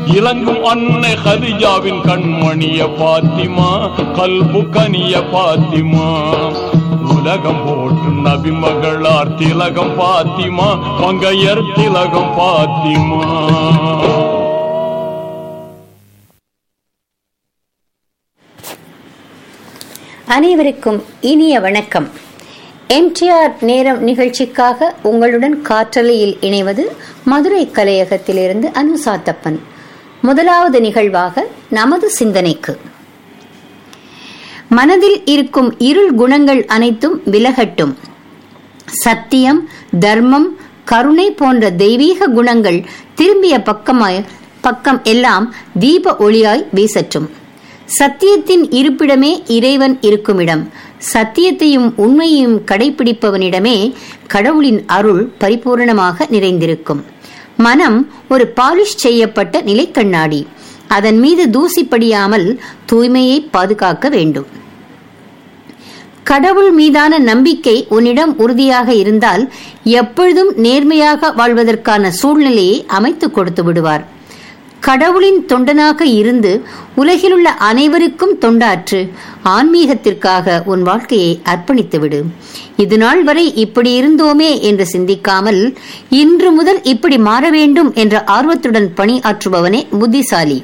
இலங்கும் அன்னை ஹதிஜாவின் கண்மணிய பாத்திமா கல்பு கனிய பாத்திமா உலகம் போற்றும் நபி மகளார் திலகம் பாத்திமா பங்கையர் திலகம் பாத்திமா அனைவருக்கும் இனிய வணக்கம் எம்டிஆர் நேரம் நிகழ்ச்சிக்காக உங்களுடன் காற்றலையில் இணைவது மதுரை கலையகத்திலிருந்து அனுசாத்தப்பன் முதலாவது நிகழ்வாக நமது சிந்தனைக்கு மனதில் இருக்கும் இருள் குணங்கள் அனைத்தும் விலகட்டும் சத்தியம் தர்மம் கருணை போன்ற தெய்வீக குணங்கள் திரும்பிய பக்கமாய் பக்கம் எல்லாம் தீப ஒளியாய் வீசற்றும் சத்தியத்தின் இருப்பிடமே இறைவன் இருக்குமிடம் சத்தியத்தையும் உண்மையையும் கடைபிடிப்பவனிடமே கடவுளின் அருள் பரிபூரணமாக நிறைந்திருக்கும் மனம் ஒரு பாலிஷ் செய்யப்பட்ட நிலைக்கண்ணாடி அதன் மீது தூசி படியாமல் தூய்மையை பாதுகாக்க வேண்டும் கடவுள் மீதான நம்பிக்கை உன்னிடம் உறுதியாக இருந்தால் எப்பொழுதும் நேர்மையாக வாழ்வதற்கான சூழ்நிலையை அமைத்துக் கொடுத்து விடுவார் கடவுளின் தொண்டனாக இருந்து உலகிலுள்ள அனைவருக்கும் தொண்டாற்று ஆன்மீகத்திற்காக உன் வாழ்க்கையை அர்ப்பணித்து விடு இது நாள் வரை இப்படி இருந்தோமே என்று சிந்திக்காமல் இன்று முதல் இப்படி மாற வேண்டும் என்ற ஆர்வத்துடன் பணியாற்றுபவனே புத்திசாலி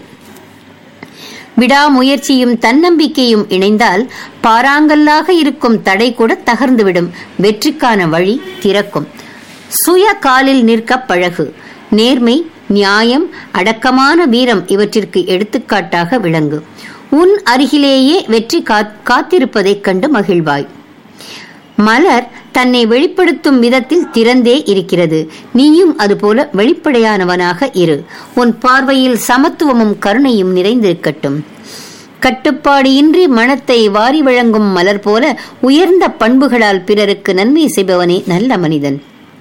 விடாமுயற்சியும் தன்னம்பிக்கையும் இணைந்தால் பாறாங்கல்லாக இருக்கும் தடை கூட தகர்ந்துவிடும் வெற்றிக்கான வழி திறக்கும் சுய காலில் நிற்க பழகு நேர்மை நியாயம் அடக்கமான வீரம் இவற்றிற்கு எடுத்துக்காட்டாக விளங்கு உன் அருகிலேயே வெற்றி காத்திருப்பதைக் கண்டு மகிழ்வாய் மலர் தன்னை வெளிப்படுத்தும் விதத்தில் திறந்தே இருக்கிறது நீயும் அதுபோல வெளிப்படையானவனாக இரு உன் பார்வையில் சமத்துவமும் கருணையும் நிறைந்திருக்கட்டும் கட்டுப்பாடு இன்றி மனத்தை வாரி வழங்கும் மலர் போல உயர்ந்த பண்புகளால் பிறருக்கு நன்மை செய்பவனே நல்ல மனிதன்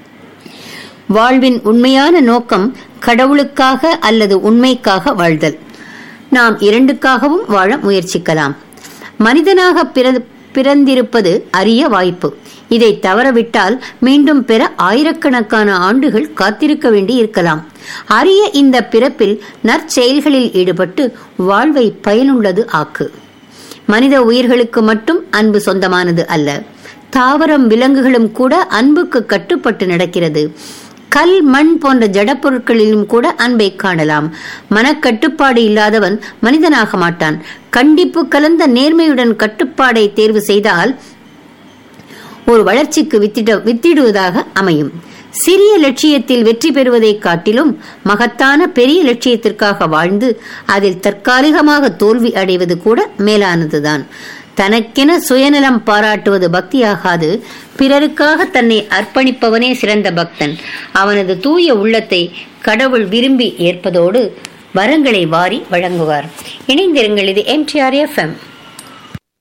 வாழ்வின் உண்மையான நோக்கம் கடவுளுக்காக அல்லது உண்மைக்காக வாழ்தல் நாம் இரண்டுக்காகவும் வாழ முயற்சிக்கலாம் மனிதனாக பிறந்திருப்பது அரிய வாய்ப்பு இதை தவறவிட்டால் மீண்டும் பெற ஆயிரக்கணக்கான ஆண்டுகள் காத்திருக்க வேண்டி இருக்கலாம் அரிய இந்த பிறப்பில் நற்செயல்களில் ஈடுபட்டு வாழ்வை பயனுள்ளது ஆக்கு மனித உயிர்களுக்கு மட்டும் அன்பு சொந்தமானது அல்ல தாவரம் விலங்குகளும் கூட அன்புக்கு கட்டுப்பட்டு நடக்கிறது கல் மண் போன்ற ஜடப்பொருட்களிலும் கூட அன்பை காணலாம் மனக்கட்டுப்பாடு இல்லாதவன் மனிதனாக மாட்டான் கண்டிப்பு கலந்த நேர்மையுடன் கட்டுப்பாடை தேர்வு செய்தால் ஒரு வளர்ச்சிக்கு வித்திட வித்திடுவதாக அமையும் சிறிய லட்சியத்தில் வெற்றி பெறுவதை காட்டிலும் மகத்தான பெரிய லட்சியத்திற்காக வாழ்ந்து அதில் தற்காலிகமாக தோல்வி அடைவது கூட மேலானதுதான் தனக்கென சுயநலம் பாராட்டுவது பக்தியாகாது பிறருக்காக தன்னை அர்ப்பணிப்பவனே சிறந்த பக்தன் அவனது தூய உள்ளத்தை கடவுள் விரும்பி ஏற்பதோடு வரங்களை வாரி வழங்குவார் இணைந்திருங்கள் இது எம்டிஆர் எஃப்எம்